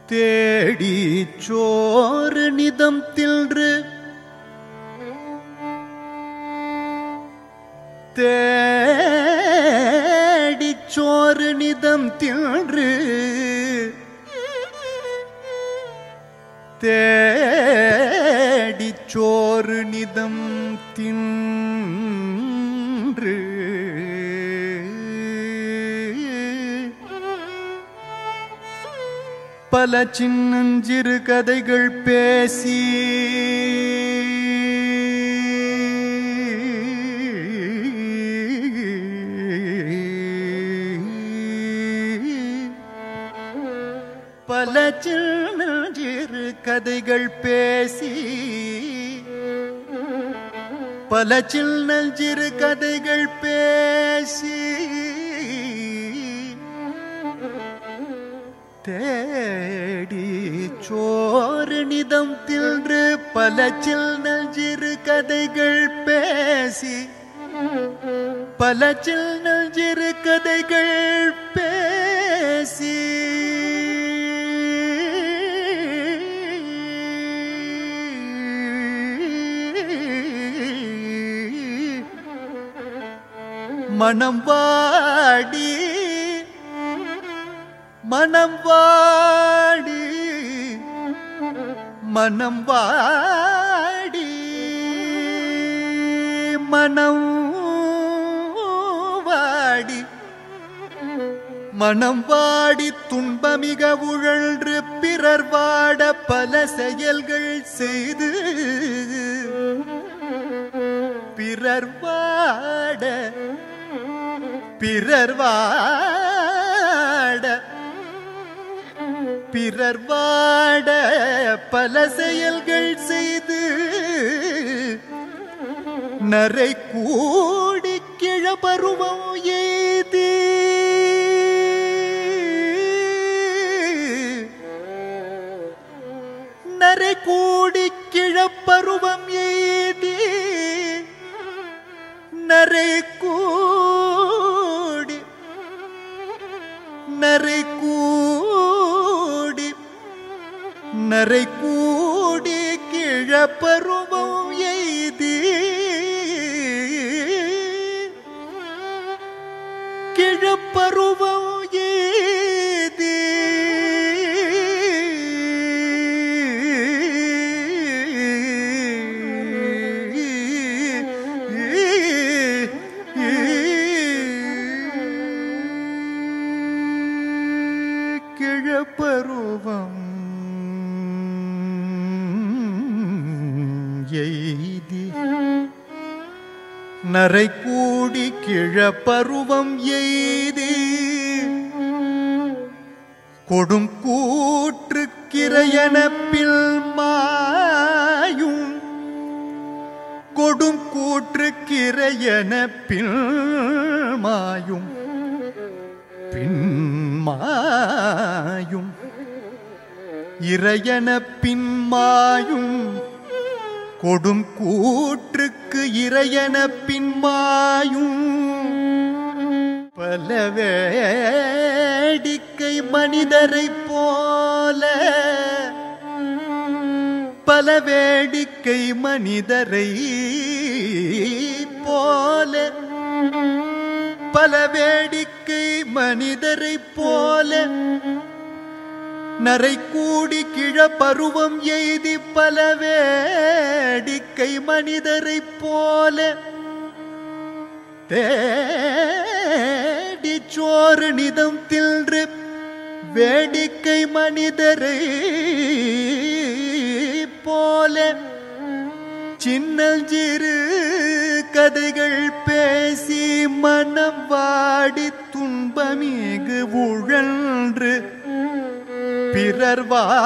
தேடி சோறு நிதம் தின்று தேடி சோறு நிதம் தின்று தேடி சோறு நிதம் தின்று பல சின்னஞ்சிறு கதைகள் பேசி பல சின்னஞ்சிறு கதைகள் பேசி பல சின்னஞ்சிறு கதைகள் பேசி தேடி சோறு நிதம் தின்று பல சின்னஞ்சிறு கதைகள் பேசி பல சின்னஞ்சிறு கதைகள் பேசி மனம் வாடி மனம் வாடி மனம் வாடி மனம் வாடி மனம் வாடி துன்பமிக உழன்று பிறர் வாட பல செயல்கள் செய்து பிறர் வாட பிறர் வாட பிறர் வாட பல செயல்கள் செய்து நரை கூடி கிழபருவம் ஏதி நரை கூடி கிழப்பருவம் ஏதி நரை கூடி நரை கூடி நரை கூடி கிழப்பருவம் எய்தி கிழப்பருவம் எய்தி கிழப்பருவம் எய்தி நரை கூடி கிழப்பருவம் எய்தி கொடும் கூற்று கிரையனப்பில் மாயும் கொடும் கூற்று கிரையனப்பில் மாயும் பின்மாயும் இறையன பின்மாயும் கொடும் கூற்றுக்கு இறையன பின்மாயும் பல வேடிக்கை மனிதரைப் போல பல வேடிக்கை மனிதரை போல பல வேடிக்கை மனிதரைப் போல நரை கூடி கிழப்பருவம் எய்தி பல வேடிக்கை மனிதரைப் போல தேடி சோறு நிதம் தின்று வேடிக்கை மனிதரை போல சின்னஞ்சிறு கதைகள் பேசி மனம் வாடி துன்பமிகு உழன்று பிறர்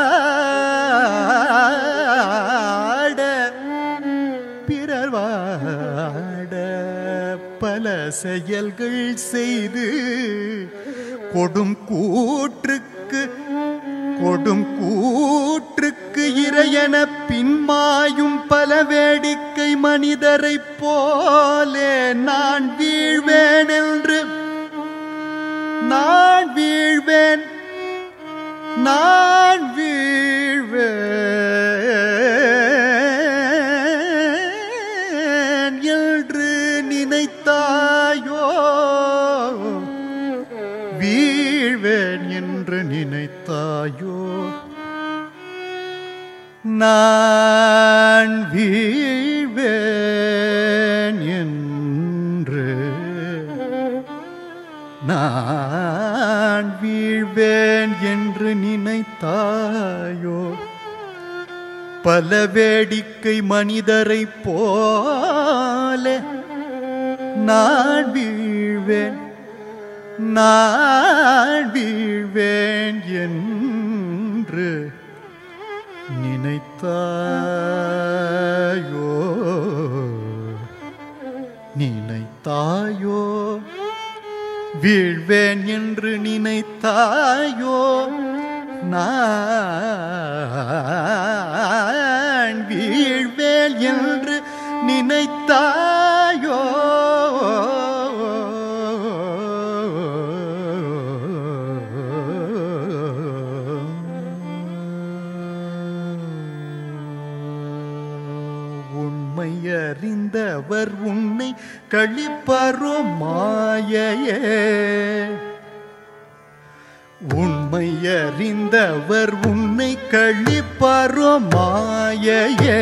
வாட பிறர் வாட பல செயல்கள் செய்து கொடும் கூற்றுக்கு கொடும் கூற்றுக்கு இறையன பின்மாயும் பல வேடிக்கை மனிதரைப் போலே நான் வீழ்வேன் என்று நான் வீழ்வேன் நான் வீழ்வேன் என்று நினைத்தாயோ வீழ்வேன் என்று நினைத்தாயோ நான் வீழ்வேன் என்று நான் வீழ்வேன் என்று நினைத்தாயோ பல வேடிக்கை மனிதரைப் போல நான் வீழ்வேன் நான் வீழ்வேன் என்று நினைத்தாயோ நினைத்தாயோ வீழ்வேன் என்று நினைத்தாயோ நான் வீழ்வேன் என்று நினைத்தாயோ உண்மை அறிந்தவர் உன்னை கழிப்பரோ மாயையே உண்மை அறிந்தவர் உன்னை கழிப்பரோ மாயையே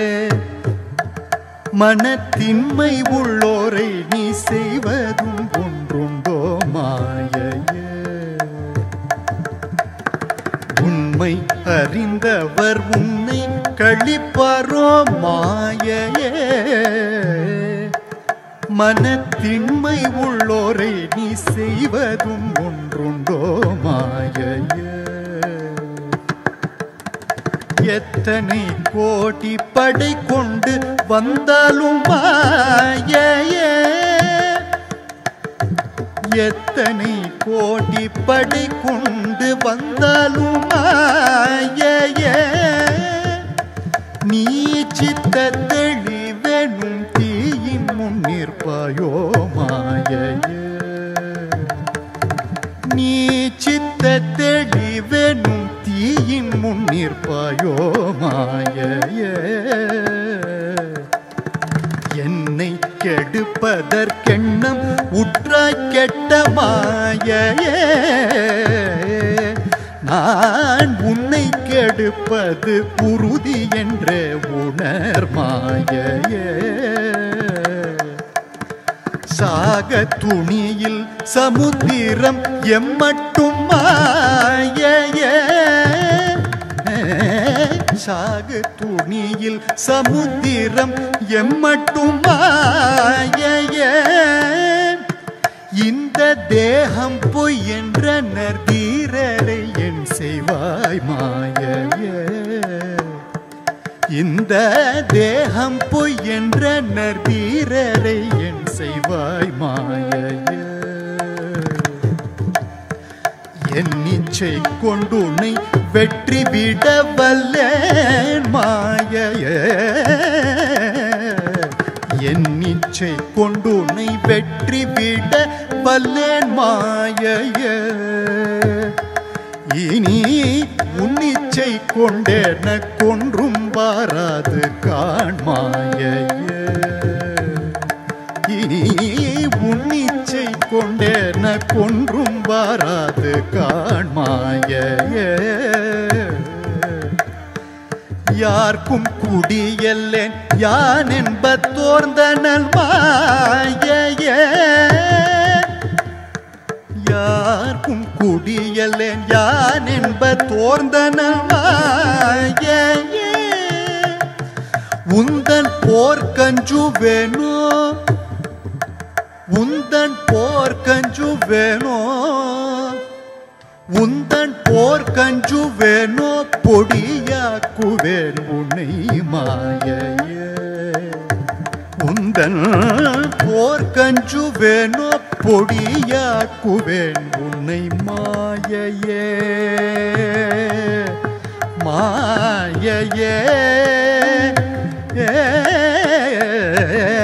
மனத்தின்மை உள்ளோரை நீ செய்வதும் ஒன்றுண்டோ மாயையே உண்மை அறிந்தவர் உன்னை கழிப்பரோ மாயையே மனத்தின்மை உள்ளோரை நீ செய்வதும் ஒன்றுண்டோ மாயையே எத்தனை கோடி படை கொண்டு வந்தாலும் மாயையே எத்தனை கோடி படை கொண்டு வந்தாலும் மாயையே நீ சித்த தெளிவெனும் தீயின் முன் நிற்பாயோ மாயையே நீ சித்த தெளிவெனும் தீயின் முன் நிற்பாயோ மாயையே என்னை கெடுப்பதற்கெண்ணம் உற்றாய் கெட்ட மாயையே நான் உன்னை கெடுப்பது உறுதி என்ற உணர் மாயையே சாக துணியில் சமுத்திரம் எம்மட்டும் மாயையே சாக துணியில் சமுத்திரம் எம்மட்டும் மாயையே இந்த தேகம் பொய் என்ற நர்தீரரை என் செய்வாய் மாயையே இந்த தேகம் பொய் என்ற நர்தீரரை என் செய்வாய் மாயையே என் இச்சை கொண்டு உன்னை வெற்றி விட வல்லேன் மாயையே என் இச்சை கொண்டு உன்னை வெற்றி விட வல்லேன் மாயையே இனி உன் இச்சை கொண்டேன கொன்றும் வாராது காண்மாயையே இனி உன் இச்சை கொண்டேன கொன்றும் வாராது காண்மாயையே யார்க்கும் குடியல்லேன் யான் என்பத்தோர்ந்த நல்மாயையே யார்க்கும் குடியல்லேன் யான் என்பத்தோர்ந்த நல்மாயையே உந்தன் போர்க்கஞ்சு வேணோ உந்தன் போர்க்கஞ்சு வேணோ உந்தன் போர்க்கஞ்சு வேணோ பொடியாக்குவேன் உன்னை மாயையே உந்தன் போர்க்கஞ்சு வேணோ பொடியாக்குவேன் உன்னை மாயையே மாயையே ஏ